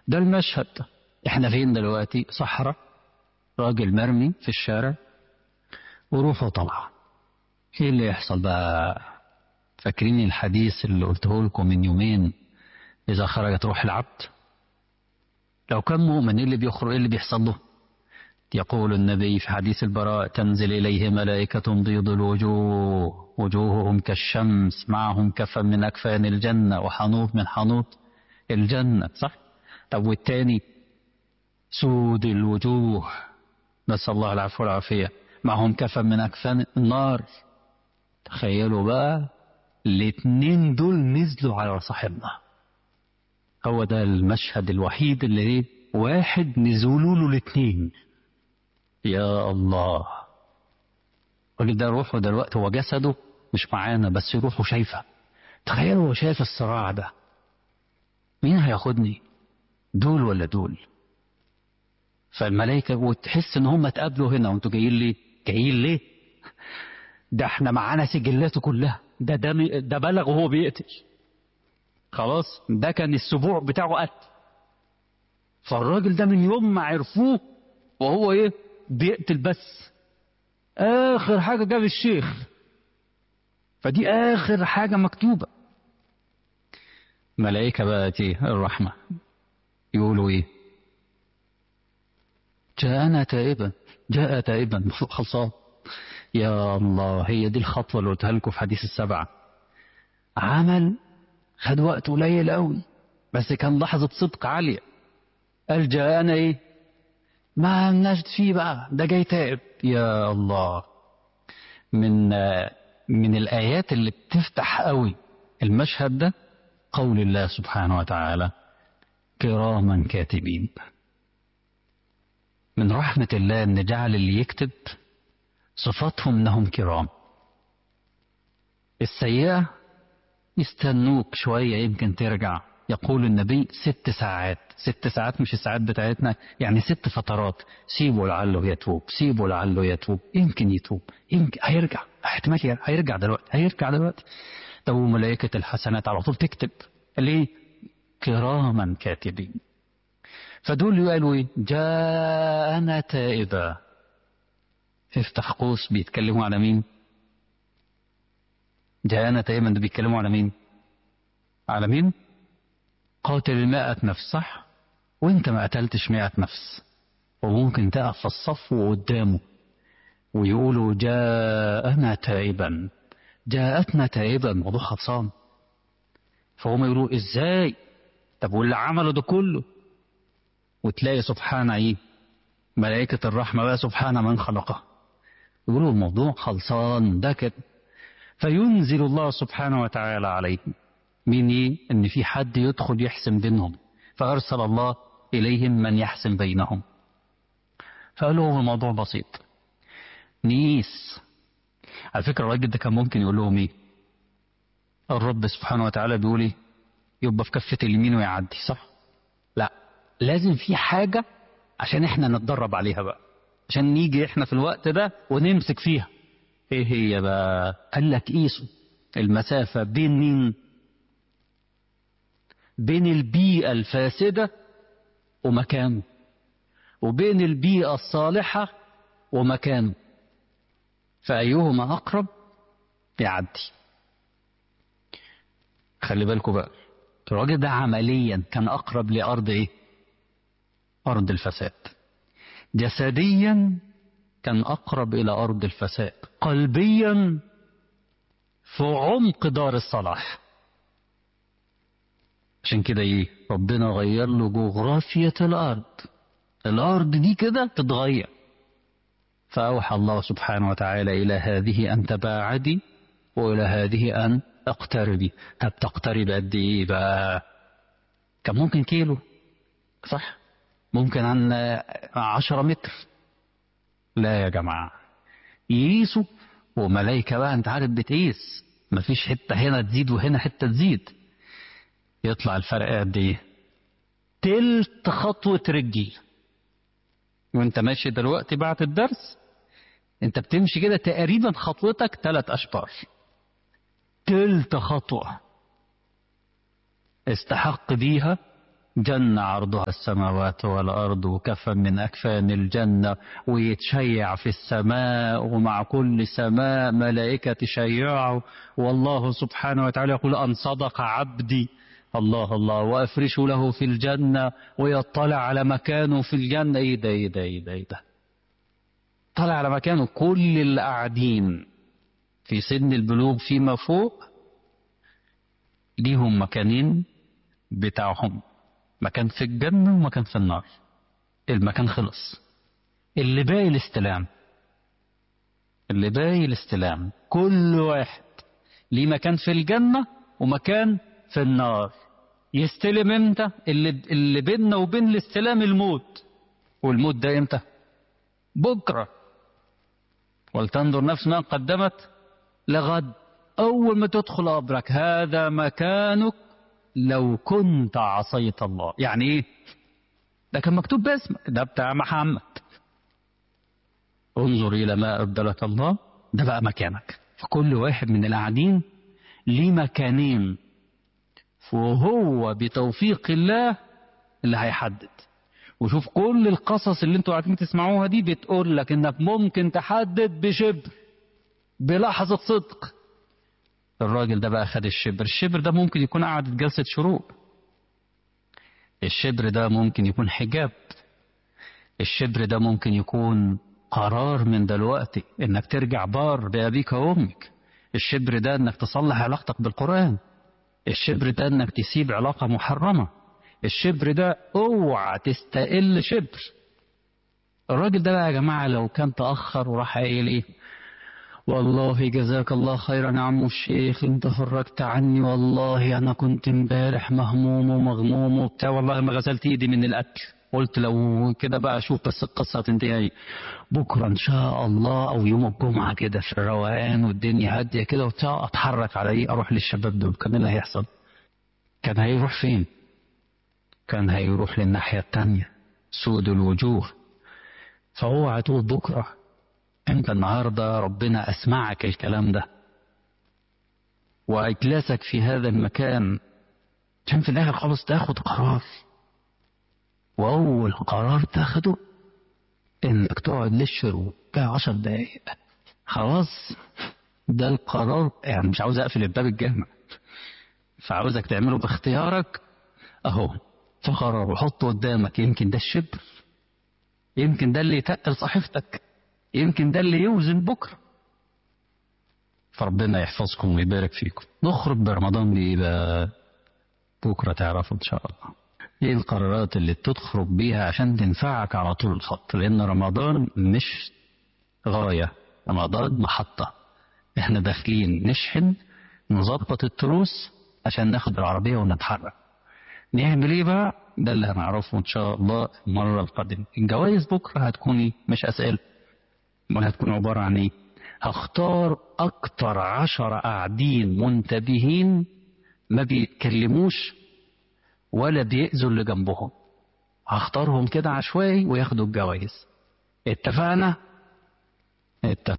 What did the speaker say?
ده المشهد احنا فين دلوقتي صحراء راجل مرمي في الشارع وروحه طالعة ايه اللي يحصل بقى فاكرين الحديث اللي قلته لكم من يومين اذا خرجت روح العبد لو كان مؤمن ايه اللي بيخرج ايه اللي بيحصل له يقول النبي في حديث البراء تنزل إليه ملائكة بيض الوجوه وجوههم كالشمس معهم كفن من أكفان الجنة وحنوط من حنوط الجنة صح طب والتاني سود الوجوه نسأل الله العفو والعافية معهم كفن من أكفان النار تخيلوا بقى الاتنين دول نزلوا على صاحبنا هو ده المشهد الوحيد اللي ايه واحد نزولوا له الاتنين يا الله الراجل ده روحه دلوقتي هو جسده مش معانا بس روحه شايفه تخيلوا هو شايف الصراع ده مين هياخدني دول ولا دول فالملائكة وتحس ان هم اتقابلوا هنا وانتوا جايين ليه جايين ليه ده احنا معانا سجلاته كلها ده ده ده بلغ وهو بيقتل خلاص ده كان السبوع بتاعه قتل فالراجل ده من يوم ما عرفوه وهو ايه بيقتل بس اخر حاجه جاب الشيخ فدي اخر حاجه مكتوبه ملائكه بقى ايه الرحمه يقولوا ايه جاءنا تائبا جاء تائبا خلصان يا الله هي دي الخطوه اللي قلتها لكم في حديث السبعه عمل خد وقت قليل قوي بس كان لحظه صدق عاليه قال جاءنا ايه ما نجد فيه بقى ده جاي تائب يا الله من من الآيات اللي بتفتح قوي المشهد ده قول الله سبحانه وتعالى كراما كاتبين من رحمة الله أن جعل اللي يكتب صفاتهم أنهم كرام السيئة يستنوك شوية يمكن ترجع يقول النبي ست ساعات ست ساعات مش الساعات بتاعتنا يعني ست فترات سيبه لعله يتوب سيبه لعله يتوب يمكن يتوب يمكن هيرجع احتمال هيرجع دلوقتي هيرجع دلوقتي طب وملائكة الحسنات على طول تكتب ليه كراما كاتبين فدول قالوا ايه جاءنا تائبا افتح قوس بيتكلموا على مين جاءنا تائبا ده بيتكلموا على مين على مين قاتل المائة نفس صح وانت ما قتلتش مائة نفس وممكن تقف في الصف وقدامه ويقولوا جاءنا تائبا جاءتنا تائبا الموضوع خلصان فهم يقولوا ازاي طب واللي عمله ده كله وتلاقي سبحان ايه ملائكة الرحمة بقى سبحان من خلقه يقولوا الموضوع خلصان ده كده فينزل الله سبحانه وتعالى عليهم من ايه ان في حد يدخل يحسم بينهم فارسل الله اليهم من يحسم بينهم فقال لهم الموضوع بسيط نيس على فكره الراجل ده كان ممكن يقول لهم ايه الرب سبحانه وتعالى بيقول ايه يبقى في كفه اليمين ويعدي صح لا لازم في حاجه عشان احنا نتدرب عليها بقى عشان نيجي احنا في الوقت ده ونمسك فيها ايه هي بقى قال لك قيسوا المسافه بين مين بين البيئة الفاسدة ومكانه وبين البيئة الصالحة ومكانه فأيهما أقرب يعدي خلي بالكم بقى الراجل ده عمليا كان أقرب لأرض إيه؟ أرض الفساد جسديا كان أقرب إلى أرض الفساد قلبيا في عمق دار الصلاح عشان كده ايه ربنا غير له جغرافية الأرض الأرض دي كده تتغير فأوحى الله سبحانه وتعالى إلى هذه أن تباعدي وإلى هذه أن اقتربي طب تقترب قد إيه بقى كان ممكن كيلو صح ممكن عن عشرة متر لا يا جماعة يقيسوا وملايكة بقى أنت عارف بتقيس مفيش حتة هنا تزيد وهنا حتة تزيد يطلع الفرق قد ايه تلت خطوة رجل وانت ماشي دلوقتي بعد الدرس انت بتمشي كده تقريبا خطوتك ثلاث اشبار تلت خطوة استحق بيها جنة عرضها السماوات والأرض وكفا من أكفان الجنة ويتشيع في السماء ومع كل سماء ملائكة تشيعه والله سبحانه وتعالى يقول أن صدق عبدي الله الله وأفرش له في الجنة ويطلع على مكانه في الجنة إيه ده إيه ده إيه ده, إيه ده طلع على مكانه كل اللي قاعدين في سن البلوغ فيما فوق ليهم مكانين بتاعهم مكان في الجنة ومكان في النار المكان خلص اللي باقي الاستلام اللي باقي الاستلام كل واحد ليه مكان في الجنة ومكان في النار يستلم امتى اللي, اللي بيننا وبين الاستلام الموت والموت ده امتى بكرة ولتنظر نفس ما قدمت لغد أول ما تدخل قبرك هذا مكانك لو كنت عصيت الله يعني ايه ده كان مكتوب باسمك ده بتاع محمد انظر الى ما ابدلك الله ده بقى مكانك فكل واحد من القاعدين ليه مكانين وهو بتوفيق الله اللي هيحدد وشوف كل القصص اللي انتوا قاعدين تسمعوها دي بتقول لك انك ممكن تحدد بشبر بلحظة صدق الراجل ده بقى خد الشبر الشبر ده ممكن يكون قعدة جلسة شروق الشبر ده ممكن يكون حجاب الشبر ده ممكن يكون قرار من دلوقتي انك ترجع بار بأبيك وأمك الشبر ده انك تصلح علاقتك بالقرآن الشبر ده انك تسيب علاقة محرمة الشبر ده اوعى تستقل شبر الراجل ده بقى يا جماعة لو كان تأخر وراح قايل ايه والله جزاك الله خيرا يا عم الشيخ انت فرجت عني والله انا كنت امبارح مهموم ومغموم وبتاع والله ما غسلت ايدي من الاكل قلت لو كده بقى اشوف بس القصه هتنتهي ايه بكره ان شاء الله او يوم الجمعه كده في الروقان والدنيا هاديه كده وبتاع اتحرك على ايه اروح للشباب دول كان اللي هيحصل كان هيروح فين كان هيروح للناحيه التانيه سود الوجوه فهو هتقول بكره انت النهارده ربنا اسمعك الكلام ده واجلسك في هذا المكان عشان في الاخر خالص تاخد قرار واول قرار تاخده انك تقعد للشروق بتاع عشر دقايق خلاص ده القرار يعني مش عاوز اقفل الباب الجامع فعاوزك تعمله باختيارك اهو فقرر وحطه قدامك يمكن ده الشبر يمكن ده اللي يتقل صحيفتك يمكن ده اللي يوزن بكرة فربنا يحفظكم ويبارك فيكم نخرج برمضان بإيه بقى بكرة تعرفوا إن شاء الله ايه القرارات اللي تخرج بيها عشان تنفعك على طول الخط لأن رمضان مش غاية رمضان محطة احنا داخلين نشحن نظبط التروس عشان ناخد العربية ونتحرك نعمل ايه بقى ده اللي هنعرفه ان شاء الله المرة القادمة الجوائز بكرة هتكون ايه مش اسئلة امال هتكون عبارة عن ايه هختار اكتر عشرة قاعدين منتبهين ما بيتكلموش ولا بيأذوا اللي جنبهم هختارهم كده عشوائي وياخدوا الجوائز اتفقنا اتفقنا